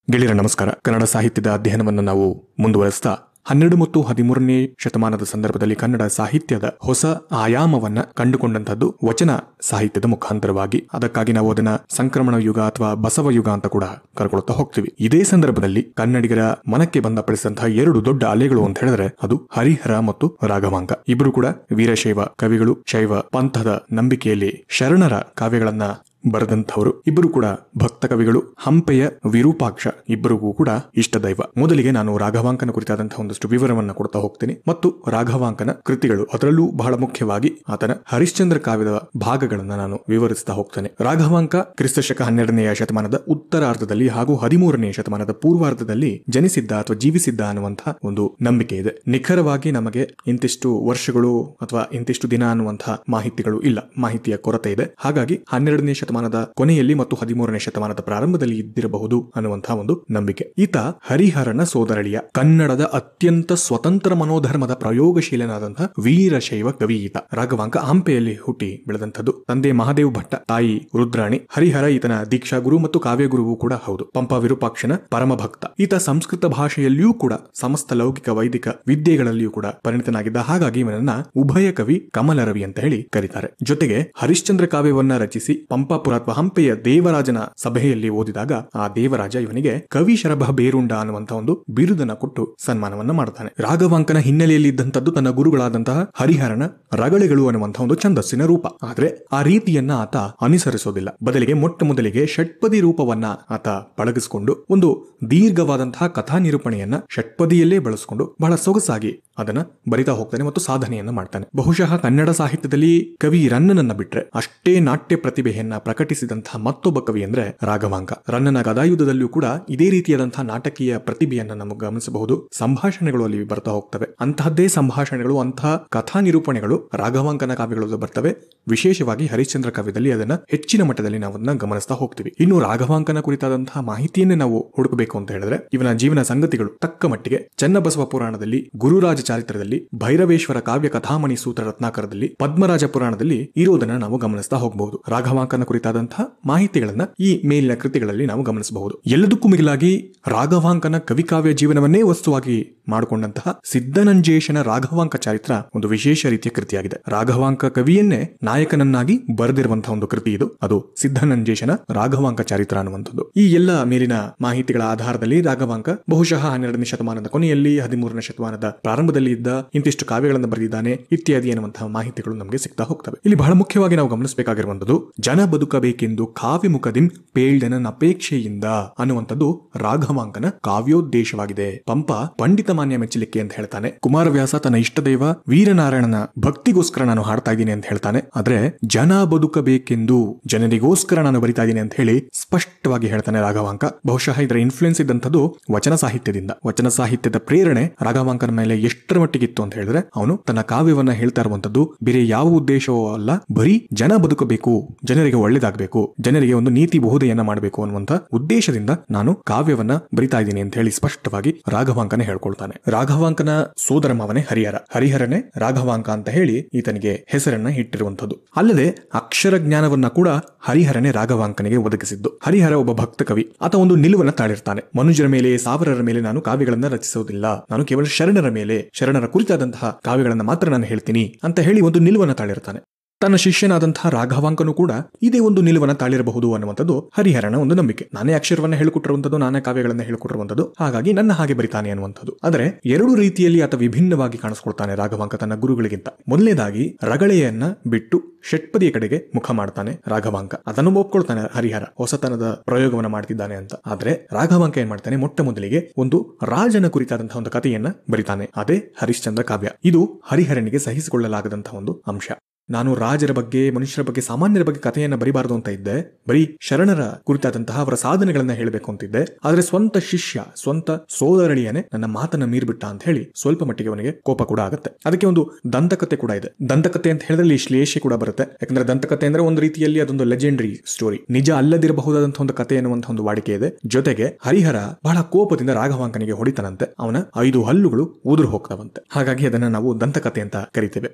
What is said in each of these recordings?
ಗೆಳೆಯರ ನಮಸ್ಕಾರ ಕನ್ನಡ ಸಾಹಿತ್ಯದ ಅಧ್ಯಯನವನ್ನು ನಾವು ಮುಂದುವರೆಸ್ತಾ ಹನ್ನೆರಡು ಮತ್ತು ಹದಿಮೂರನೇ ಶತಮಾನದ ಸಂದರ್ಭದಲ್ಲಿ ಕನ್ನಡ ಸಾಹಿತ್ಯದ ಹೊಸ ಆಯಾಮವನ್ನ ಕಂಡುಕೊಂಡಂತದ್ದು ವಚನ ಸಾಹಿತ್ಯದ ಮುಖಾಂತರವಾಗಿ ಅದಕ್ಕಾಗಿ ನಾವು ಅದನ್ನ ಸಂಕ್ರಮಣ ಯುಗ ಅಥವಾ ಬಸವ ಯುಗ ಅಂತ ಕೂಡ ಕರ್ಕೊಳ್ತಾ ಹೋಗ್ತೀವಿ ಇದೇ ಸಂದರ್ಭದಲ್ಲಿ ಕನ್ನಡಿಗರ ಮನಕ್ಕೆ ಬಂದಪಡಿಸಿದಂತಹ ಎರಡು ದೊಡ್ಡ ಅಲೆಗಳು ಅಂತ ಹೇಳಿದ್ರೆ ಅದು ಹರಿಹರ ಮತ್ತು ರಾಘವಾಂಕ ಇಬ್ಬರು ಕೂಡ ವೀರಶೈವ ಕವಿಗಳು ಶೈವ ಪಂಥದ ನಂಬಿಕೆಯಲ್ಲಿ ಶರಣರ ಕಾವ್ಯಗಳನ್ನ ಬರೆದಂಥವರು ಇಬ್ಬರು ಕೂಡ ಭಕ್ತ ಕವಿಗಳು ಹಂಪೆಯ ವಿರೂಪಾಕ್ಷ ಇಬ್ಬರಿಗೂ ಕೂಡ ಇಷ್ಟ ದೈವ ಮೊದಲಿಗೆ ನಾನು ರಾಘವಾಂಕನ ಕುರಿತಾದಂತಹ ಒಂದಷ್ಟು ವಿವರವನ್ನ ಕೊಡ್ತಾ ಹೋಗ್ತೀನಿ ಮತ್ತು ರಾಘವಾಂಕನ ಕೃತಿಗಳು ಅದರಲ್ಲೂ ಬಹಳ ಮುಖ್ಯವಾಗಿ ಆತನ ಹರಿಶ್ಚಂದ್ರ ಕಾವ್ಯದ ಭಾಗಗಳನ್ನ ನಾನು ವಿವರಿಸ್ತಾ ಹೋಗ್ತೇನೆ ರಾಘವಾಂಕ ಕ್ರಿಸ್ತಶಕ ಹನ್ನೆರಡನೆಯ ಶತಮಾನದ ಉತ್ತರಾರ್ಧದಲ್ಲಿ ಹಾಗೂ ಹದಿಮೂರನೆಯ ಶತಮಾನದ ಪೂರ್ವಾರ್ಧದಲ್ಲಿ ಜನಿಸಿದ್ದ ಅಥವಾ ಜೀವಿಸಿದ್ದ ಅನ್ನುವಂತಹ ಒಂದು ನಂಬಿಕೆ ಇದೆ ನಿಖರವಾಗಿ ನಮಗೆ ಇಂತಿಷ್ಟು ವರ್ಷಗಳು ಅಥವಾ ಇಂತಿಷ್ಟು ದಿನ ಅನ್ನುವಂತಹ ಮಾಹಿತಿಗಳು ಇಲ್ಲ ಮಾಹಿತಿಯ ಕೊರತೆ ಇದೆ ಹಾಗಾಗಿ ಹನ್ನೆರಡನೇ ಶತಮಾನದ ಕೊನೆಯಲ್ಲಿ ಮತ್ತು ಹದಿಮೂರನೇ ಶತಮಾನದ ಪ್ರಾರಂಭದಲ್ಲಿ ಇದ್ದಿರಬಹುದು ಅನ್ನುವಂತಹ ಒಂದು ನಂಬಿಕೆ ಈತ ಹರಿಹರನ ಸೋದರಳಿಯ ಕನ್ನಡದ ಅತ್ಯಂತ ಸ್ವತಂತ್ರ ಮನೋಧರ್ಮದ ಪ್ರಯೋಗಶೀಲನಾದಂತಹ ವೀರಶೈವ ಕವಿ ಈತ ರಾಘವಾಂಕ ಹಂಪೆಯಲ್ಲಿ ಹುಟ್ಟಿ ಬೆಳೆದಂಥದ್ದು ತಂದೆ ಮಹಾದೇವ್ ಭಟ್ಟ ತಾಯಿ ರುದ್ರಾಣಿ ಹರಿಹರ ಈತನ ದೀಕ್ಷಾ ಗುರು ಮತ್ತು ಕಾವ್ಯ ಗುರುವು ಕೂಡ ಹೌದು ಪಂಪ ವಿರೂಪಾಕ್ಷನ ಪರಮ ಭಕ್ತ ಈತ ಸಂಸ್ಕೃತ ಭಾಷೆಯಲ್ಲಿಯೂ ಕೂಡ ಸಮಸ್ತ ಲೌಕಿಕ ವೈದಿಕ ವಿದ್ಯೆಗಳಲ್ಲಿಯೂ ಕೂಡ ಪರಿಣಿತನಾಗಿದ್ದ ಹಾಗಾಗಿ ಇವನನ್ನ ಉಭಯ ಕವಿ ಕಮಲ ರವಿ ಅಂತ ಹೇಳಿ ಕರೀತಾರೆ ಜೊತೆಗೆ ಹರಿಶ್ಚಂದ್ರ ಕಾವ್ಯವನ್ನ ರಚಿಸಿ ಪಂಪಾಪುರ ಅಥವಾ ಹಂಪೆಯ ದೇವರಾಜನ ಸಭೆಯಲ್ಲಿ ಓದಿದಾಗ ಆ ದೇವರಾಜ ಇವನಿಗೆ ಕವಿ ಶರಭ ಬೇರುಂಡ ಅನ್ನುವಂತ ಒಂದು ಬಿರುದನ್ನ ಕೊಟ್ಟು ಸನ್ಮಾನವನ್ನ ಮಾಡ್ತಾನೆ ರಾಘವಾಂಕನ ಹಿನ್ನೆಲೆಯಲ್ಲಿ ಇದ್ದಂತದ್ದು ತನ್ನ ಗುರುಗಳಾದಂತಹ ಹರಿಹರನ ರಗಳೆಗಳು ಅನ್ನುವಂತಹ ಒಂದು ಛಂದಸ್ಸಿನ ರೂಪ ಆದ್ರೆ ಆ ರೀತಿಯನ್ನ ಆತ ಅನುಸರಿಸೋದಿಲ್ಲ ಬದಲಿಗೆ ಮೊಟ್ಟ ಮೊದಲಿಗೆ ಷಟ್ಪದಿ ರೂಪವನ್ನ ಆತ ಪಳಗಿಸಿಕೊಂಡು ಒಂದು ದೀರ್ಘವಾದಂತಹ ಕಥಾ ನಿರೂಪಣೆಯನ್ನ ಷಟ್ಪದಿಯಲ್ಲೇ ಬಳಸಿಕೊಂಡು ಬಹಳ ಸೊಗಸಾಗಿ ಅದನ್ನ ಬರಿತಾ ಹೋಗ್ತಾನೆ ಮತ್ತು ಸಾಧನೆಯನ್ನ ಮಾಡ್ತಾನೆ ಬಹುಶಃ ಕನ್ನಡ ಸಾಹಿತ್ಯದಲ್ಲಿ ಕವಿ ರನ್ನನನ್ನ ಬಿಟ್ರೆ ಅಷ್ಟೇ ನಾಟ್ಯ ಪ್ರತಿಭೆಯನ್ನ ಪ್ರಕಟಿಸಿದಂತಹ ಮತ್ತೊಬ್ಬ ಕವಿ ಅಂದ್ರೆ ರಾಘವಾಂಕ ರನ್ನನ ಗದಾಯುಧದಲ್ಲಿಯೂ ಕೂಡ ಇದೇ ರೀತಿಯಾದಂತಹ ನಾಟಕೀಯ ಪ್ರತಿಭೆಯನ್ನ ನಾವು ಗಮನಿಸಬಹುದು ಸಂಭಾಷಣೆಗಳು ಅಲ್ಲಿ ಬರ್ತಾ ಹೋಗ್ತವೆ ಅಂತಹದ್ದೇ ಸಂಭಾಷಣೆಗಳು ಅಂತಹ ಕಥಾ ನಿರೂಪಣೆಗಳು ರಾಘವಾಂಕನ ಕಾವ್ಯಗಳು ಬರ್ತವೆ ವಿಶೇಷವಾಗಿ ಹರಿಶ್ಚಂದ್ರ ಕಾವ್ಯದಲ್ಲಿ ಅದನ್ನ ಹೆಚ್ಚಿನ ಮಟ್ಟದಲ್ಲಿ ನಾವು ಅದನ್ನ ಗಮನಿಸ್ತಾ ಹೋಗ್ತೀವಿ ಇನ್ನು ರಾಘವಾಂಕನ ಕುರಿತಾದಂತಹ ಮಾಹಿತಿಯನ್ನೇ ನಾವು ಹುಡುಕಬೇಕು ಅಂತ ಹೇಳಿದ್ರೆ ಇವನ ಜೀವನ ಸಂಗತಿಗಳು ತಕ್ಕ ಮಟ್ಟಿಗೆ ಚನ್ನಬಸವ ಪುರಾಣದಲ್ಲಿ ಗುರುರಾಜ ಚಾರಿತ್ರದಲ್ಲಿ ಭೈರವೇಶ್ವರ ಕಾವ್ಯ ಕಥಾಮಣಿ ಸೂತ್ರ ರತ್ನಾಕರದಲ್ಲಿ ಪದ್ಮರಾಜ ಪುರಾಣದಲ್ಲಿ ಇರೋದನ್ನ ನಾವು ಗಮನಿಸ್ತಾ ಹೋಗಬಹುದು ರಾಘವಾಂಕನ ಕುರಿತಾದಂತಹ ಮಾಹಿತಿಗಳನ್ನ ಈ ಮೇಲಿನ ಕೃತಿಗಳಲ್ಲಿ ನಾವು ಗಮನಿಸಬಹುದು ಎಲ್ಲದಕ್ಕೂ ಮಿಗಿಲಾಗಿ ರಾಘವಾಂಕನ ಕವಿಕಾವ್ಯ ಜೀವನವನ್ನೇ ವಸ್ತುವಾಗಿ ಮಾಡಿಕೊಂಡಂತಹ ಸಿದ್ದನಂಜೇಶನ ರಾಘವಾಂಕ ಚಾರಿತ್ರ ಒಂದು ವಿಶೇಷ ರೀತಿಯ ಕೃತಿಯಾಗಿದೆ ರಾಘವಾಂಕ ಕವಿಯನ್ನೇ ನಾಯಕನನ್ನಾಗಿ ಬರೆದಿರುವಂತಹ ಒಂದು ಕೃತಿ ಇದು ಅದು ಸಿದ್ದನಂಜೇಶನ ರಾಘವಾಂಕ ಚಾರಿತ್ರ ಅನ್ನುವಂಥದ್ದು ಈ ಎಲ್ಲ ಮೇಲಿನ ಮಾಹಿತಿಗಳ ಆಧಾರದಲ್ಲಿ ರಾಘವಾಂಕ ಬಹುಶಃ ಹನ್ನೆರಡನೇ ಶತಮಾನದ ಕೊನೆಯಲ್ಲಿ ಹದಿಮೂರನೇ ಶತಮಾನದ ಪ್ರಾರಂಭದಲ್ಲಿ ಇದ್ದ ಇಂತಿಷ್ಟು ಕಾವ್ಯಗಳನ್ನು ಬರೆದಿದ್ದಾನೆ ಇತ್ಯಾದಿ ಅನ್ನುವಂತಹ ಮಾಹಿತಿಗಳು ನಮಗೆ ಸಿಗ್ತಾ ಹೋಗ್ತವೆ ಇಲ್ಲಿ ಬಹಳ ಮುಖ್ಯವಾಗಿ ನಾವು ಗಮನಿಸಬೇಕಾಗಿರುವಂತದ್ದು ಜನ ಬದುಕಬೇಕೆಂದು ಕಾವ್ಯಮುಖದಿಂ ಪೇಳ್ದನ ಅಪೇಕ್ಷೆಯಿಂದ ಅನ್ನುವಂಥದ್ದು ರಾಘವಾಂಕನ ಕಾವ್ಯೋದ್ದೇಶವಾಗಿದೆ ಪಂಪ ಪಂಡಿತ ಮಾನ್ಯ ಮೆಚ್ಚಲಿಕ್ಕೆ ಅಂತ ಹೇಳ್ತಾನೆ ಕುಮಾರವ್ಯಾಸ ತನ್ನ ಇಷ್ಟ ದೈವ ವೀರನಾರಾಯಣನ ಭಕ್ತಿಗೋಸ್ಕರ ನಾನು ಹಾಡ್ತಾ ಇದ್ದೀನಿ ಅಂತ ಹೇಳ್ತಾನೆ ಆದ್ರೆ ಜನ ಬದುಕಬೇಕೆಂದು ಜನರಿಗೋಸ್ಕರ ನಾನು ಬರಿತಾ ಇದ್ದೀನಿ ಅಂತ ಹೇಳಿ ಸ್ಪಷ್ಟವಾಗಿ ಹೇಳ್ತಾನೆ ರಾಘವಾಂಕ ಬಹುಶಃ ಇದರ ಇನ್ಫ್ಲುಯೆನ್ಸ್ ಇದ್ದಂಥದ್ದು ವಚನ ಸಾಹಿತ್ಯದಿಂದ ವಚನ ಸಾಹಿತ್ಯದ ಪ್ರೇರಣೆ ರಾಘವಾಂಕನ ಮೇಲೆ ಎಷ್ಟರ ಮಟ್ಟಿಗಿತ್ತು ಅಂತ ಹೇಳಿದ್ರೆ ಅವನು ತನ್ನ ಕಾವ್ಯವನ್ನ ಹೇಳ್ತಾ ಇರುವಂತದ್ದು ಬೇರೆ ಯಾವ ಉದ್ದೇಶವೂ ಅಲ್ಲ ಬರೀ ಜನ ಬದುಕಬೇಕು ಜನರಿಗೆ ಒಳ್ಳೇದಾಗಬೇಕು ಜನರಿಗೆ ಒಂದು ನೀತಿ ಬೋಧೆಯನ್ನ ಮಾಡಬೇಕು ಅನ್ನುವಂತ ಉದ್ದೇಶದಿಂದ ನಾನು ಕಾವ್ಯವನ್ನ ಬರಿತಾ ಇದ್ದೀನಿ ಅಂತ ಹೇಳಿ ಸ್ಪಷ್ಟವಾಗಿ ರಾಘವಾಂಕನೇ ಹೇಳ್ಕೊಳ್ತಾನೆ ರಾಘವಾಂಕನ ಸೋದರ ಮಾವನೇ ಹರಿಹರ ಹರಿಹರನೇ ರಾಘವಾಂಕ ಅಂತ ಹೇಳಿ ಈತನಿಗೆ ಹೆಸರನ್ನ ಇಟ್ಟಿರುವಂತದ್ದು ಅಲ್ಲದೆ ಅಕ್ಷರ ಜ್ಞಾನವನ್ನ ಕೂಡ ಹರಿಹರನೇ ರಾಘವಾಂಕನಿಗೆ ಒದಗಿಸಿದ್ದು ಹರಿಹರ ಒಬ್ಬ ಭಕ್ತ ಕವಿ ಆತ ಒಂದು ನಿಲುವನ್ನ ತಾಳಿರ್ತಾನೆ ಮನುಜರ ಮೇಲೆ ಸಾವಿರರ ಮೇಲೆ ನಾನು ಕಾವ್ಯಗಳನ್ನ ರಚಿಸುವುದಿಲ್ಲ ನಾನು ಕೇವಲ ಶರಣರ ಮೇಲೆ ಶರಣರ ಕುರಿತಾದಂತಹ ಕಾವ್ಯಗಳನ್ನ ಮಾತ್ರ ನಾನು ಹೇಳ್ತೀನಿ ಅಂತ ಹೇಳಿ ಒಂದು ನಿಲುವನ್ನ ತಾಳಿರ್ತಾನೆ ತನ್ನ ಶಿಷ್ಯನಾದಂತಹ ರಾಘವಾಂಕನು ಕೂಡ ಇದೇ ಒಂದು ನಿಲುವನ್ನ ತಾಳಿರಬಹುದು ಅನ್ನುವಂಥದ್ದು ಹರಿಹರನ ಒಂದು ನಂಬಿಕೆ ನಾನೇ ಅಕ್ಷರವನ್ನ ಹೇಳಿಕೊಟ್ಟಿರುವಂಥದ್ದು ನಾನೇ ಕಾವ್ಯಗಳನ್ನ ಹೇಳಿಕೊಟ್ಟಿರುವಂಥದ್ದು ಹಾಗಾಗಿ ನನ್ನ ಹಾಗೆ ಬರಿತಾನೆ ಅನ್ನುವಂಥದ್ದು ಆದರೆ ಎರಡು ರೀತಿಯಲ್ಲಿ ಆತ ವಿಭಿನ್ನವಾಗಿ ಕಾಣಿಸ್ಕೊಳ್ತಾನೆ ರಾಘವಾಂಕ ತನ್ನ ಗುರುಗಳಿಗಿಂತ ಮೊದಲನೇದಾಗಿ ರಗಳೆಯನ್ನ ಬಿಟ್ಟು ಷಟ್ಪದಿಯ ಕಡೆಗೆ ಮುಖ ಮಾಡ್ತಾನೆ ರಾಘವಾಂಕ ಅದನ್ನು ಒಪ್ಕೊಳ್ತಾನೆ ಹರಿಹರ ಹೊಸತನದ ಪ್ರಯೋಗವನ್ನ ಮಾಡ್ತಿದ್ದಾನೆ ಅಂತ ಆದ್ರೆ ರಾಘವಾಂಕ ಏನ್ ಮಾಡ್ತಾನೆ ಮೊಟ್ಟ ಮೊದಲಿಗೆ ಒಂದು ರಾಜನ ಕುರಿತಾದಂತಹ ಒಂದು ಕಥೆಯನ್ನ ಬರಿತಾನೆ ಅದೇ ಹರಿಶ್ಚಂದ್ರ ಕಾವ್ಯ ಇದು ಹರಿಹರನಿಗೆ ಸಹಿಸಿಕೊಳ್ಳಲಾಗದಂತಹ ಒಂದು ಅಂಶ ನಾನು ರಾಜರ ಬಗ್ಗೆ ಮನುಷ್ಯರ ಬಗ್ಗೆ ಸಾಮಾನ್ಯರ ಬಗ್ಗೆ ಕಥೆಯನ್ನ ಬರಿಬಾರದು ಅಂತ ಇದ್ದೆ ಬರೀ ಶರಣರ ಕುರಿತಾದಂತಹ ಅವರ ಸಾಧನೆಗಳನ್ನ ಹೇಳಬೇಕು ಅಂತಿದ್ದೆ ಆದ್ರೆ ಸ್ವಂತ ಶಿಷ್ಯ ಸ್ವಂತ ಸೋದರಳಿಯನೇ ನನ್ನ ಮಾತನ್ನ ಮೀರ್ಬಿಟ್ಟ ಅಂತ ಹೇಳಿ ಸ್ವಲ್ಪ ಮಟ್ಟಿಗೆ ಅವನಿಗೆ ಕೋಪ ಕೂಡ ಆಗುತ್ತೆ ಅದಕ್ಕೆ ಒಂದು ದಂತಕತೆ ಕೂಡ ಇದೆ ದಂತಕತೆ ಅಂತ ಹೇಳಿದ್ರೆ ಇಲ್ಲಿ ಶ್ಲೇಷೆ ಕೂಡ ಬರುತ್ತೆ ಯಾಕಂದ್ರೆ ದಂತಕತೆ ಅಂದ್ರೆ ಒಂದು ರೀತಿಯಲ್ಲಿ ಅದೊಂದು ಲೆಜೆಂಡರಿ ಸ್ಟೋರಿ ನಿಜ ಅಲ್ಲದಿರಬಹುದಾದಂತಹ ಒಂದು ಕಥೆ ಎನ್ನುವಂತಹ ಒಂದು ವಾಡಿಕೆ ಇದೆ ಜೊತೆಗೆ ಹರಿಹರ ಬಹಳ ಕೋಪದಿಂದ ರಾಘವಾಂಕನಿಗೆ ಹೊಡಿತಾನಂತೆ ಅವನ ಐದು ಹಲ್ಲುಗಳು ಉದುರು ಹೋಗ್ತಾವಂತೆ ಹಾಗಾಗಿ ಅದನ್ನ ನಾವು ದಂತಕತೆ ಅಂತ ಕರಿತೇವೆ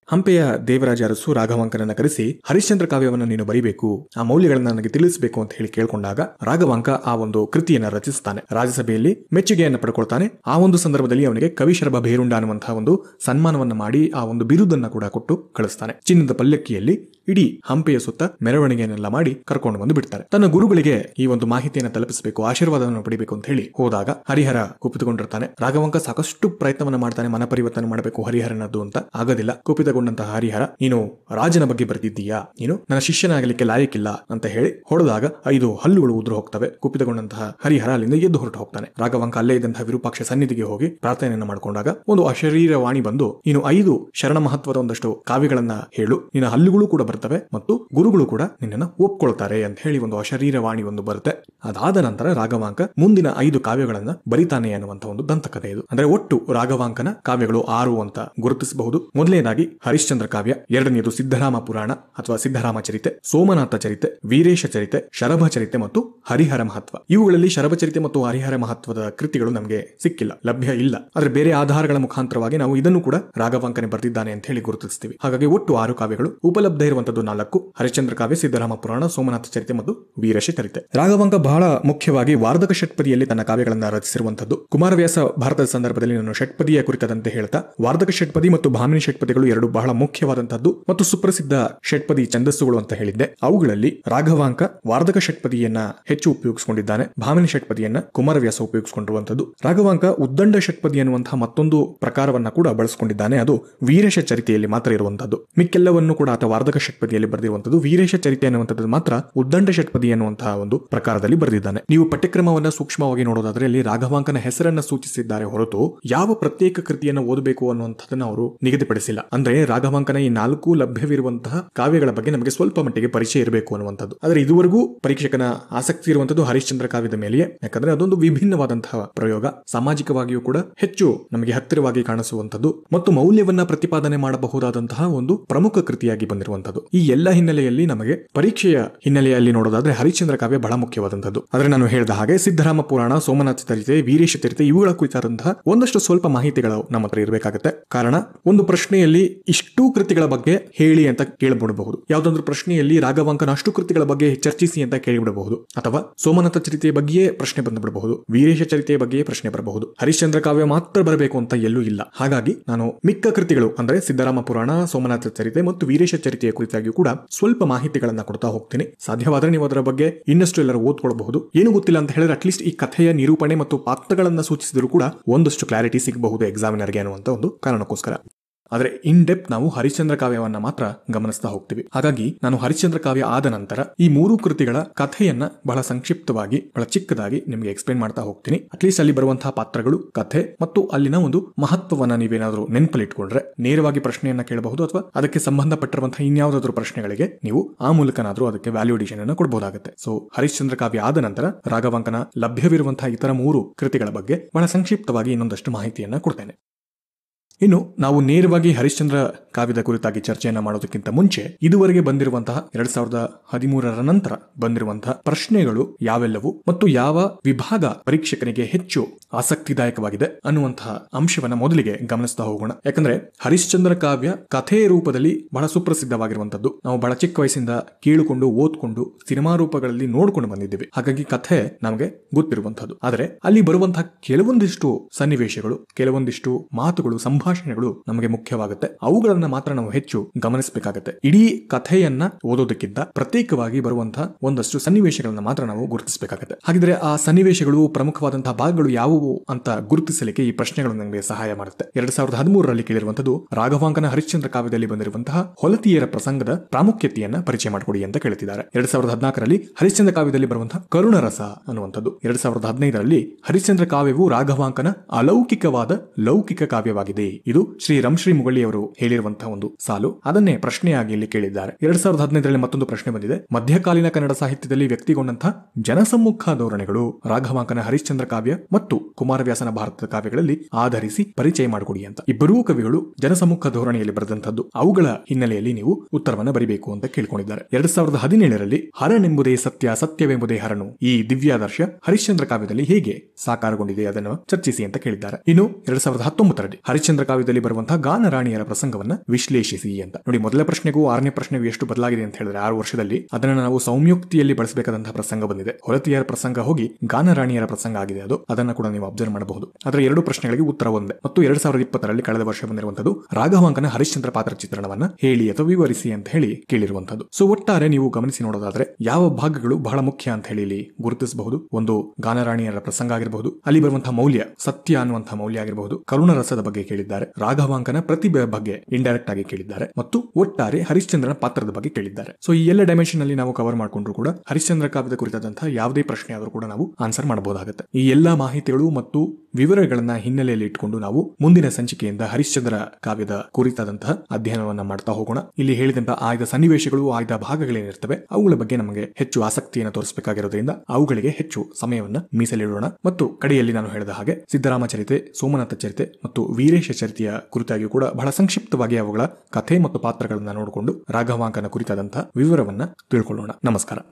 ಹಂಪೆಯ ದೇವರಾಜ ಅರಸು ರಾಘವಾಂಕನನ್ನ ಕರೆಸಿ ಹರಿಶ್ಚಂದ್ರ ಕಾವ್ಯವನ್ನ ನೀನು ಬರೀಬೇಕು ಆ ಮೌಲ್ಯಗಳನ್ನ ನನಗೆ ತಿಳಿಸಬೇಕು ಅಂತ ಹೇಳಿ ಕೇಳ್ಕೊಂಡಾಗ ರಾಘವಾಂಕ ಆ ಒಂದು ಕೃತಿಯನ್ನ ರಚಿಸುತ್ತಾನೆ ರಾಜ್ಯಸಭೆಯಲ್ಲಿ ಮೆಚ್ಚುಗೆಯನ್ನು ಪಡ್ಕೊಳ್ತಾನೆ ಆ ಒಂದು ಸಂದರ್ಭದಲ್ಲಿ ಅವನಿಗೆ ಕವಿಶರಭ ಭೇರುಂಡ ಅನ್ನುವಂತಹ ಒಂದು ಸನ್ಮಾನವನ್ನ ಮಾಡಿ ಆ ಒಂದು ಬಿರುದನ್ನ ಕೂಡ ಕೊಟ್ಟು ಕಳಿಸ್ತಾನೆ ಚಿನ್ನದ ಪಲ್ಲಕ್ಕಿಯಲ್ಲಿ ಇಡೀ ಹಂಪೆಯ ಸುತ್ತ ಮೆರವಣಿಗೆಯನ್ನೆಲ್ಲ ಮಾಡಿ ಕರ್ಕೊಂಡು ಬಂದು ಬಿಡ್ತಾರೆ ತನ್ನ ಗುರುಗಳಿಗೆ ಈ ಒಂದು ಮಾಹಿತಿಯನ್ನು ತಲುಪಿಸಬೇಕು ಆಶೀರ್ವಾದವನ್ನು ಪಡಿಬೇಕು ಅಂತ ಹೇಳಿ ಹೋದಾಗ ಹರಿಹರ ಕುಪಿತುಕೊಂಡಿರ್ತಾನೆ ರಾಘವಂಕ ಸಾಕಷ್ಟು ಪ್ರಯತ್ನವನ್ನ ಮಾಡ್ತಾನೆ ಮನ ಪರಿವರ್ತನೆ ಮಾಡಬೇಕು ಹರಿಹರನದ್ದು ಅಂತ ಆಗೋದಿಲ್ಲ ಕುಪಿತಗೊಂಡಂತಹ ಹರಿಹರ ನೀನು ರಾಜನ ಬಗ್ಗೆ ಬರೆದಿದ್ದೀಯಾ ನೀನು ನನ್ನ ಶಿಷ್ಯನಾಗಲಿಕ್ಕೆ ಲಾಯಕ್ಕಿಲ್ಲ ಅಂತ ಹೇಳಿ ಹೊಡೆದಾಗ ಐದು ಹಲ್ಲುಗಳು ಉದುರು ಹೋಗ್ತವೆ ಕುಪಿತಗೊಂಡಂತಹ ಹರಿಹರ ಅಲ್ಲಿಂದ ಎದ್ದು ಹೊರಟು ಹೋಗ್ತಾನೆ ರಾಘವಂಕ ಅಲ್ಲೇ ಇದ್ದಂತಹ ವಿರೂಪಾಕ್ಷ ಸನ್ನಿಧಿಗೆ ಹೋಗಿ ಪ್ರಾರ್ಥನೆಯನ್ನ ಮಾಡಿಕೊಂಡಾಗ ಒಂದು ಅಶರೀರ ವಾಣಿ ಬಂದು ನೀನು ಐದು ಶರಣ ಮಹತ್ವದ ಒಂದಷ್ಟು ಕಾವ್ಯಗಳನ್ನ ಹೇಳು ನಿನ್ನ ಹಲ್ಲುಗಳು ಕೂಡ ಬರ್ತವೆ ಮತ್ತು ಗುರುಗಳು ಕೂಡ ನಿನ್ನನ್ನ ಒಪ್ಕೊಳ್ತಾರೆ ಅಂತ ಹೇಳಿ ಒಂದು ಅಶರೀರ ವಾಣಿ ಒಂದು ಬರುತ್ತೆ ಅದಾದ ನಂತರ ರಾಘವಾಂಕ ಮುಂದಿನ ಐದು ಕಾವ್ಯಗಳನ್ನ ಬರಿತಾನೆ ಅನ್ನುವಂತ ಒಂದು ದಂತಕಥೆ ಇದು ಅಂದ್ರೆ ಒಟ್ಟು ರಾಘವಾಂಕನ ಕಾವ್ಯಗಳು ಆರು ಅಂತ ಗುರುತಿಸಬಹುದು ಮೊದಲನೇದಾಗಿ ಹರಿಶ್ಚಂದ್ರ ಕಾವ್ಯ ಎರಡನೆಯದು ಸಿದ್ಧರಾಮ ಪುರಾಣ ಅಥವಾ ಸಿದ್ಧರಾಮ ಚರಿತೆ ಸೋಮನಾಥ ಚರಿತೆ ವೀರೇಶ ಚರಿತೆ ಶರಭ ಚರಿತೆ ಮತ್ತು ಹರಿಹರ ಮಹತ್ವ ಇವುಗಳಲ್ಲಿ ಶರಭ ಚರಿತೆ ಮತ್ತು ಹರಿಹರ ಮಹತ್ವದ ಕೃತಿಗಳು ನಮಗೆ ಸಿಕ್ಕಿಲ್ಲ ಲಭ್ಯ ಇಲ್ಲ ಆದ್ರೆ ಬೇರೆ ಆಧಾರಗಳ ಮುಖಾಂತರವಾಗಿ ನಾವು ಇದನ್ನು ಕೂಡ ರಾಘವಾಂಕನೆ ಬರೆದಿದ್ದಾನೆ ಅಂತ ಹೇಳಿ ಗುರುತಿಸ್ತೀವಿ ಹಾಗಾಗಿ ಒಟ್ಟು ಆರು ಕಾವ್ಯಗಳು ಉಪಲಬ್ಧ ಇರುವಂತದ್ದು ನಾಲ್ಕು ಹರಿಶ್ಚಂದ್ರ ಕಾವ್ಯ ಸಿದ್ದರಾಮ ಪುರಾಣ ಸೋಮನಾಥ ಚರಿತೆ ಮತ್ತು ವೀರಶ ಚರಿತೆ ರಾಘವಾಂಕ ಬಹಳ ಮುಖ್ಯವಾಗಿ ವಾರ್ಧಕ ಷಟ್ಪದಿಯಲ್ಲಿ ತನ್ನ ಕಾವ್ಯಗಳನ್ನು ರಚಿಸಿರುವಂತದ್ದು ಕುಮಾರವ್ಯಾಸ ಭಾರತದ ಸಂದರ್ಭದಲ್ಲಿ ನಾನು ಷಟ್ಪದಿಯ ಕುರಿತದಂತೆ ಹೇಳ್ತಾ ವಾರ್ಧಕ ಷಟ್ಪದಿ ಮತ್ತು ಭಾಮಿನಿ ಷಟ್ಪದಿಗಳು ಎರಡು ಬಹಳ ಮುಖ್ಯವಾದಂತದ್ದು ಮತ್ತು ಸುಪ್ರಸಿದ್ಧ ಷಟ್ಪದಿ ಛಂದಸ್ಸುಗಳು ಅಂತ ಹೇಳಿದ್ದೆ ಅವುಗಳಲ್ಲಿ ರಾಘವಾಂಕ ವಾರ್ಧಕ ಷಟ್ಪದಿಯನ್ನ ಹೆಚ್ಚು ಉಪಯೋಗಿಸಿಕೊಂಡಿದ್ದಾನೆ ಭಾಮಿನಿ ಷಟ್ಪದಿಯನ್ನ ಕುಮಾರವ್ಯಾಸ ಉಪಯೋಗಿಸಿಕೊಂಡಿರುವಂತದ್ದು ರಾಘವಾಂಕ ಉದ್ದಂಡ ಷಟ್ಪದಿ ಅನ್ನುವಂತಹ ಮತ್ತೊಂದು ಪ್ರಕಾರವನ್ನ ಕೂಡ ಬಳಸಿಕೊಂಡಿದ್ದಾನೆ ಅದು ವೀರೇಶ ಚರಿತೆಯಲ್ಲಿ ಮಾತ್ರ ಇರುವಂತದ್ದು ಮಿಕ್ಕೆಲ್ಲವನ್ನು ಕೂಡ ಆತ ವಾರ್ಧಕ ಷಟ್ಪದಿಯಲ್ಲಿ ಬರೆದಿರುವಂತದ್ದು ವೀರೇಶ ಚರಿತೆ ಅನ್ನುವಂಥದ್ದು ಮಾತ್ರ ಉದ್ದಂಡ ಷಟ್ಪದಿ ಅನ್ನುವಂತಹ ಒಂದು ಪ್ರಕಾರದಲ್ಲಿ ಬರೆದಿದ್ದಾನೆ ನೀವು ಪಠ್ಯಕ್ರಮವನ್ನ ಸೂಕ್ಷ್ಮವಾಗಿ ನೋಡೋದಾದ್ರೆ ಅಲ್ಲಿ ರಾಘವಾಂಕನ ಹೆಸರನ್ನ ಸೂಚಿಸಿದ್ದಾರೆ ಹೊರತು ಯಾವ ಪ್ರತ್ಯೇಕ ಕೃತಿಯನ್ನು ಓದಬೇಕು ಅನ್ನುವಂಥದ್ದನ್ನ ಅವರು ನಿಗದಿಪಡಿಸಿಲ್ಲ ಅಂದ್ರೆ ರಾಘವಾಂಕನ ಈ ನಾಲ್ಕು ಲಭ್ಯವಿರುವಂತಹ ಕಾವ್ಯಗಳ ಬಗ್ಗೆ ನಮಗೆ ಸ್ವಲ್ಪ ಮಟ್ಟಿಗೆ ಪರಿಚಯ ಇರಬೇಕು ಅನ್ನುವಂಥದ್ದು ಆದ್ರೆ ಇದುವರೆಗೂ ಪರೀಕ್ಷಕನ ಆಸಕ್ತಿ ಇರುವಂತದ್ದು ಹರಿಶ್ಚಂದ್ರ ಕಾವ್ಯದ ಮೇಲೆಯೇ ಯಾಕಂದ್ರೆ ಅದೊಂದು ವಿಭಿನ್ನವಾದಂತಹ ಪ್ರಯೋಗ ಸಾಮಾಜಿಕವಾಗಿಯೂ ಕೂಡ ಹೆಚ್ಚು ನಮಗೆ ಹತ್ತಿರವಾಗಿ ಕಾಣಿಸುವಂತದ್ದು ಮತ್ತು ಮೌಲ್ಯವನ್ನ ಪ್ರತಿಪಾದನೆ ಮಾಡಬಹುದಾದಂತಹ ಒಂದು ಪ್ರಮುಖ ಕೃತಿಯಾಗಿ ಬಂದಿರುವಂತದ್ದು ಈ ಎಲ್ಲ ಹಿನ್ನೆಲೆಯಲ್ಲಿ ನಮಗೆ ಪರೀಕ್ಷೆಯ ಹಿನ್ನೆಲೆಯಲ್ಲಿ ನೋಡೋದಾದ್ರೆ ಹರಿಶ್ಚಂದ್ರ ಕಾವ್ಯ ಬಹಳ ಮುಖ್ಯವಾದಂತದ್ದು ಆದ್ರೆ ನಾನು ಹೇಳಿದ ಹಾಗೆ ಸಿದ್ದರಾಮ ಪುರಾಣ ಸೋಮನಾಥ ಚರಿತೆ ವೀರೇಶ ಚರಿತೆ ಇವುಗಳ ಕುರಿತಾದಂತಹ ಒಂದಷ್ಟು ಸ್ವಲ್ಪ ಮಾಹಿತಿಗಳು ನಮ್ಮ ಹತ್ರ ಇರಬೇಕಾಗುತ್ತೆ ಕಾರಣ ಒಂದು ಪ್ರಶ್ನೆಯಲ್ಲಿ ಇಷ್ಟು ಕೃತಿಗಳ ಬಗ್ಗೆ ಹೇಳಿ ಅಂತ ಕೇಳಬಿಡಬಹುದು ಯಾವ್ದಾದ್ರು ಪ್ರಶ್ನೆಯಲ್ಲಿ ರಾಘವಾಂಕನ ಅಷ್ಟು ಕೃತಿಗಳ ಬಗ್ಗೆ ಚರ್ಚಿಸಿ ಅಂತ ಕೇಳಿಬಿಡಬಹುದು ಅಥವಾ ಸೋಮನಾಥ ಚರಿತೆಯ ಬಗ್ಗೆಯೇ ಪ್ರಶ್ನೆ ಬಂದುಬಿಡಬಹುದು ವೀರೇಶ ಚರಿತೆಯ ಬಗ್ಗೆಯೇ ಪ್ರಶ್ನೆ ಬರಬಹುದು ಹರಿಶ್ಚಂದ್ರ ಕಾವ್ಯ ಮಾತ್ರ ಬರಬೇಕು ಅಂತ ಎಲ್ಲೂ ಇಲ್ಲ ಹಾಗಾಗಿ ನಾನು ಮಿಕ್ಕ ಕೃತಿಗಳು ಅಂದ್ರೆ ಸಿದ್ದರಾಮ ಪುರಾಣ ಸೋಮನಾಥ ಚರಿತೆ ಮತ್ತು ವೀರೇಶ ಚರಿತೆಯ ಕುರಿತಾಗಿಯೂ ಕೂಡ ಸ್ವಲ್ಪ ಮಾಹಿತಿಗಳನ್ನ ಕೊಡ್ತಾ ಹೋಗ್ತೀನಿ ಸಾಧ್ಯವಾದ್ರೆ ನೀವು ಅದರ ಬಗ್ಗೆ ಇನ್ನಷ್ಟು ಎಲ್ಲರೂ ಓದ್ಕೊಳ್ಬಹುದು ಏನು ಗೊತ್ತಿಲ್ಲ ಅಂತ ಹೇಳಿದ್ರೆ ಅಟ್ಲೀಸ್ಟ್ ಈ ಕಥೆಯ ನಿರೂಪಣೆ ಮತ್ತು ಪಾತ್ರಗಳನ್ನ ಸೂಚಿಸಿದ್ರು ಕೂಡ ಒಂದಷ್ಟು ಕ್ಲಾರಿಟಿ ಸಿಗಬಹುದು ಎಕ್ಸಾಮಿನರ್ಗೆ ಅನ್ನುವಂತ ಒಂದು ಕಾರಣಕ್ಕೋಸ್ಕರ ಆದರೆ ಇನ್ ಡೆಪ್ ನಾವು ಹರಿಶ್ಚಂದ್ರ ಕಾವ್ಯವನ್ನ ಮಾತ್ರ ಗಮನಿಸ್ತಾ ಹೋಗ್ತೀವಿ ಹಾಗಾಗಿ ನಾನು ಹರಿಶ್ಚಂದ್ರ ಕಾವ್ಯ ಆದ ನಂತರ ಈ ಮೂರು ಕೃತಿಗಳ ಕಥೆಯನ್ನ ಬಹಳ ಸಂಕ್ಷಿಪ್ತವಾಗಿ ಬಹಳ ಚಿಕ್ಕದಾಗಿ ನಿಮಗೆ ಎಕ್ಸ್ಪ್ಲೇನ್ ಮಾಡ್ತಾ ಹೋಗ್ತೀನಿ ಅಟ್ಲೀಸ್ಟ್ ಅಲ್ಲಿ ಬರುವಂತಹ ಪಾತ್ರಗಳು ಕಥೆ ಮತ್ತು ಅಲ್ಲಿನ ಒಂದು ಮಹತ್ವವನ್ನ ನೀವೇನಾದ್ರೂ ನೆನಪಲ್ಲಿಟ್ಕೊಂಡ್ರೆ ನೇರವಾಗಿ ಪ್ರಶ್ನೆಯನ್ನ ಕೇಳಬಹುದು ಅಥವಾ ಅದಕ್ಕೆ ಸಂಬಂಧಪಟ್ಟಿರುವಂತಹ ಇನ್ಯಾವುದಾದ್ರೂ ಪ್ರಶ್ನೆಗಳಿಗೆ ನೀವು ಆ ಮೂಲಕನಾದ್ರೂ ಅದಕ್ಕೆ ವ್ಯಾಲ್ಯೂಡೇಷನ್ ಅನ್ನು ಕೊಡಬಹುದಾಗುತ್ತೆ ಸೊ ಹರಿಶ್ಚಂದ್ರ ಕಾವ್ಯ ಆದ ನಂತರ ರಾಘವಾಂಕನ ಲಭ್ಯವಿರುವಂತಹ ಇತರ ಮೂರು ಕೃತಿಗಳ ಬಗ್ಗೆ ಬಹಳ ಸಂಕ್ಷಿಪ್ತವಾಗಿ ಇನ್ನೊಂದಷ್ಟು ಮಾಹಿತಿಯನ್ನ ಕೊಡ್ತೇನೆ ಇನ್ನು ನಾವು ನೇರವಾಗಿ ಹರಿಶ್ಚಂದ್ರ ಕಾವ್ಯದ ಕುರಿತಾಗಿ ಚರ್ಚೆಯನ್ನ ಮಾಡೋದಕ್ಕಿಂತ ಮುಂಚೆ ಇದುವರೆಗೆ ಬಂದಿರುವಂತಹ ಎರಡ್ ಸಾವಿರದ ಹದಿಮೂರರ ನಂತರ ಬಂದಿರುವಂತಹ ಪ್ರಶ್ನೆಗಳು ಯಾವೆಲ್ಲವು ಮತ್ತು ಯಾವ ವಿಭಾಗ ಪರೀಕ್ಷಕನಿಗೆ ಹೆಚ್ಚು ಆಸಕ್ತಿದಾಯಕವಾಗಿದೆ ಅನ್ನುವಂತಹ ಅಂಶವನ್ನ ಮೊದಲಿಗೆ ಗಮನಿಸ್ತಾ ಹೋಗೋಣ ಯಾಕಂದ್ರೆ ಹರಿಶ್ಚಂದ್ರ ಕಾವ್ಯ ಕಥೆಯ ರೂಪದಲ್ಲಿ ಬಹಳ ಸುಪ್ರಸಿದ್ಧವಾಗಿರುವಂತದ್ದು ನಾವು ಬಹಳ ಚಿಕ್ಕ ವಯಸ್ಸಿಂದ ಕೇಳಿಕೊಂಡು ಓದ್ಕೊಂಡು ಸಿನಿಮಾ ರೂಪಗಳಲ್ಲಿ ನೋಡ್ಕೊಂಡು ಬಂದಿದ್ದೇವೆ ಹಾಗಾಗಿ ಕಥೆ ನಮಗೆ ಗೊತ್ತಿರುವಂತದ್ದು ಆದರೆ ಅಲ್ಲಿ ಬರುವಂತಹ ಕೆಲವೊಂದಿಷ್ಟು ಸನ್ನಿವೇಶಗಳು ಕೆಲವೊಂದಿಷ್ಟು ಮಾತುಗಳು ಸಂಭಾಷಣೆಗಳು ನಮಗೆ ಮುಖ್ಯವಾಗುತ್ತೆ ಅವುಗಳನ್ನ ಮಾತ್ರ ನಾವು ಹೆಚ್ಚು ಗಮನಿಸಬೇಕಾಗುತ್ತೆ ಇಡೀ ಕಥೆಯನ್ನ ಓದೋದಕ್ಕಿಂತ ಪ್ರತ್ಯೇಕವಾಗಿ ಬರುವಂತಹ ಒಂದಷ್ಟು ಸನ್ನಿವೇಶಗಳನ್ನ ಮಾತ್ರ ನಾವು ಗುರುತಿಸಬೇಕಾಗುತ್ತೆ ಹಾಗಿದ್ರೆ ಆ ಸನ್ನಿವೇಶಗಳು ಪ್ರಮುಖವಾದಂತಹ ಭಾಗಗಳು ಯಾವುವು ಅಂತ ಗುರುತಿಸಲಿಕ್ಕೆ ಈ ಪ್ರಶ್ನೆಗಳು ನಮಗೆ ಸಹಾಯ ಮಾಡುತ್ತೆ ಎರಡ್ ಸಾವಿರದ ಹದಿಮೂರರಲ್ಲಿ ಕೇಳಿರುವಂತದ್ದು ರಾಘವಾಂಕನ ಹರಿಶ್ಚಂದ್ರ ಕಾವ್ಯದಲ್ಲಿ ಬಂದಿರುವಂತಹ ಹೊಲತಿಯರ ಪ್ರಸಂಗದ ಪ್ರಾಮುಖ್ಯತೆಯನ್ನ ಪರಿಚಯ ಮಾಡಿಕೊಡಿ ಅಂತ ಕೇಳುತ್ತಿದ್ದಾರೆ ಎರಡ್ ಸಾವಿರದ ಹದಿನಾಲ್ಕರಲ್ಲಿ ಹರಿಶ್ಚಂದ್ರ ಕಾವ್ಯದಲ್ಲಿ ಬರುವಂತಹ ಕರುಣರಸ ಅನ್ನುವಂಥದ್ದು ಎರಡ್ ಸಾವಿರದ ಹದಿನೈದರಲ್ಲಿ ಹರಿಶ್ಚಂದ್ರ ಕಾವ್ಯವು ರಾಘವಾಂಕನ ಅಲೌಕಿಕವಾದ ಲೌಕಿಕ ಕಾವ್ಯವಾಗಿದೆ ಇದು ಶ್ರೀ ರಂಶ್ರೀ ಮುಗಳಿಯವರು ಹೇಳಿರುವಂತಹ ಒಂದು ಸಾಲು ಅದನ್ನೇ ಪ್ರಶ್ನೆಯಾಗಿ ಇಲ್ಲಿ ಕೇಳಿದ್ದಾರೆ ಎರಡ್ ಸಾವಿರದ ಹದಿನೈದರಲ್ಲಿ ಮತ್ತೊಂದು ಪ್ರಶ್ನೆ ಬಂದಿದೆ ಮಧ್ಯಕಾಲೀನ ಕನ್ನಡ ಸಾಹಿತ್ಯದಲ್ಲಿ ವ್ಯಕ್ತಿಗೊಂಡಂತಹ ಜನಸಮ್ಮುಖ ಧೋರಣೆಗಳು ರಾಘವಾಂಕನ ಹರಿಶ್ಚಂದ್ರ ಕಾವ್ಯ ಮತ್ತು ಕುಮಾರವ್ಯಾಸನ ಭಾರತದ ಕಾವ್ಯಗಳಲ್ಲಿ ಆಧರಿಸಿ ಪರಿಚಯ ಮಾಡಿಕೊಡಿ ಅಂತ ಇಬ್ಬರೂ ಕವಿಗಳು ಜನಸಮ್ಮುಖ ಧೋರಣೆಯಲ್ಲಿ ಬರೆದಂತದ್ದು ಅವುಗಳ ಹಿನ್ನೆಲೆಯಲ್ಲಿ ನೀವು ಉತ್ತರವನ್ನ ಬರಿಬೇಕು ಅಂತ ಕೇಳ್ಕೊಂಡಿದ್ದಾರೆ ಎರಡ್ ಸಾವಿರದ ಹದಿನೇಳರಲ್ಲಿ ಹರನೆಂಬುದೇ ಸತ್ಯ ಸತ್ಯವೆಂಬುದೇ ಹರನು ಈ ದಿವ್ಯಾದರ್ಶ ಹರಿಶ್ಚಂದ್ರ ಕಾವ್ಯದಲ್ಲಿ ಹೇಗೆ ಸಾಕಾರಗೊಂಡಿದೆ ಅದನ್ನು ಚರ್ಚಿಸಿ ಅಂತ ಕೇಳಿದ್ದಾರೆ ಇನ್ನು ಎರಡ್ ಸಾವಿರದ ಹತ್ತೊಂಬತ್ತರಲ್ಲಿ ಹರಿಶ್ಚಂದ್ರ ಕಾವ್ಯದಲ್ಲಿ ಬರುವಂತಹ ಗಾನರಾಣಿಯರ ಪ್ರಸಂಗವನ್ನ ವಿಶ್ಲೇಷಿಸಿ ಅಂತ ನೋಡಿ ಮೊದಲ ಪ್ರಶ್ನೆಗೂ ಆರನೇ ಪ್ರಶ್ನೆಗೂ ಎಷ್ಟು ಬದಲಾಗಿದೆ ಅಂತ ಹೇಳಿದ್ರೆ ಆರು ವರ್ಷದಲ್ಲಿ ಅದನ್ನ ನಾವು ಸೌಮ್ಯೋಕ್ತಿಯಲ್ಲಿ ಬಳಸಬೇಕಾದಂತಹ ಪ್ರಸಂಗ ಬಂದಿದೆ ಹೊರತಿಯರ ಪ್ರಸಂಗ ಹೋಗಿ ಗಾನರಾಣಿಯರ ಪ್ರಸಂಗ ಆಗಿದೆ ಅದು ಅದನ್ನ ಕೂಡ ನೀವು ಅಬ್ಸರ್ವ್ ಮಾಡಬಹುದು ಅದರ ಎರಡು ಪ್ರಶ್ನೆಗಳಿಗೆ ಉತ್ತರ ಒಂದೇ ಮತ್ತು ಎರಡ್ ಸಾವಿರದ ಇಪ್ಪತ್ತರಲ್ಲಿ ಕಳೆದ ವರ್ಷ ಬಂದಿರುವಂತದ್ದು ರಾಘವಾಂಕನ ಹರಿಶ್ಚಂದ್ರ ಪಾತ್ರ ಚಿತ್ರಣವನ್ನ ಹೇಳಿ ಅಥವಾ ವಿವರಿಸಿ ಅಂತ ಹೇಳಿ ಕೇಳಿರುವಂತದ್ದು ಸೊ ಒಟ್ಟಾರೆ ನೀವು ಗಮನಿಸಿ ನೋಡೋದಾದ್ರೆ ಯಾವ ಭಾಗಗಳು ಬಹಳ ಮುಖ್ಯ ಅಂತ ಹೇಳಿ ಇಲ್ಲಿ ಗುರುತಿಸಬಹುದು ಒಂದು ಗಾನರಾಣಿಯರ ಪ್ರಸಂಗ ಆಗಿರಬಹುದು ಅಲ್ಲಿ ಬರುವಂತಹ ಮೌಲ್ಯ ಸತ್ಯ ಅನ್ನುವಂತಹ ಮೌಲ್ಯ ಆಗಿರಬಹುದು ಕರುಣ ರಸದ ಬಗ್ಗೆ ಕೇಳಿದ್ದಾರೆ ರಾಘವಾಂಕನ ಪ್ರತಿಭೆ ಬಗ್ಗೆ ಇಂಡೈರೆಕ್ಟ್ ಆಗಿ ಕೇಳಿದ್ದಾರೆ ಮತ್ತು ಒಟ್ಟಾರೆ ಹರಿಶ್ಚಂದ್ರನ ಪಾತ್ರದ ಬಗ್ಗೆ ಕೇಳಿದ್ದಾರೆ ಸೊ ಈ ಎಲ್ಲ ಡೈಮೆನ್ಷನ್ ಅಲ್ಲಿ ನಾವು ಕವರ್ ಮಾಡಿಕೊಂಡ್ರು ಕೂಡ ಹರಿಶ್ಚಂದ್ರ ಕಾವ್ಯದ ಕುರಿತಾದಂತಹ ಯಾವುದೇ ಪ್ರಶ್ನೆ ಆದರೂ ಕೂಡ ನಾವು ಆನ್ಸರ್ ಮಾಡಬಹುದಾಗುತ್ತೆ ಈ ಎಲ್ಲಾ ಮಾಹಿತಿಗಳು ಮತ್ತು ವಿವರಗಳನ್ನ ಹಿನ್ನೆಲೆಯಲ್ಲಿ ಇಟ್ಕೊಂಡು ನಾವು ಮುಂದಿನ ಸಂಚಿಕೆಯಿಂದ ಹರಿಶ್ಚಂದ್ರ ಕಾವ್ಯದ ಕುರಿತಾದಂತಹ ಅಧ್ಯಯನವನ್ನ ಮಾಡ್ತಾ ಹೋಗೋಣ ಇಲ್ಲಿ ಹೇಳಿದಂತಹ ಆಯ್ದ ಸನ್ನಿವೇಶಗಳು ಆಯ್ದ ಭಾಗಗಳೇನಿರ್ತವೆ ಅವುಗಳ ಬಗ್ಗೆ ನಮಗೆ ಹೆಚ್ಚು ಆಸಕ್ತಿಯನ್ನು ತೋರಿಸಬೇಕಾಗಿರೋದ್ರಿಂದ ಅವುಗಳಿಗೆ ಹೆಚ್ಚು ಸಮಯವನ್ನ ಮೀಸಲಿಡೋಣ ಮತ್ತು ಕಡೆಯಲ್ಲಿ ನಾನು ಹೇಳಿದ ಹಾಗೆ ಸಿದ್ದರಾಮ ಚರಿತೆ ಸೋಮನಾಥ ಚರಿತೆ ಮತ್ತು ವೀರೇಶ ಚರಿತೆಯ ಕುರಿತಾಗಿಯೂ ಕೂಡ ಬಹಳ ಸಂಕ್ಷಿಪ್ತವಾಗಿ ಅವುಗಳ ಕಥೆ ಮತ್ತು ಪಾತ್ರಗಳನ್ನ ನೋಡಿಕೊಂಡು ರಾಘವಾಂಕನ ಕುರಿತಾದಂತಹ ವಿವರವನ್ನ ತಿಳ್ಕೊಳ್ಳೋಣ ನಮಸ್ಕಾರ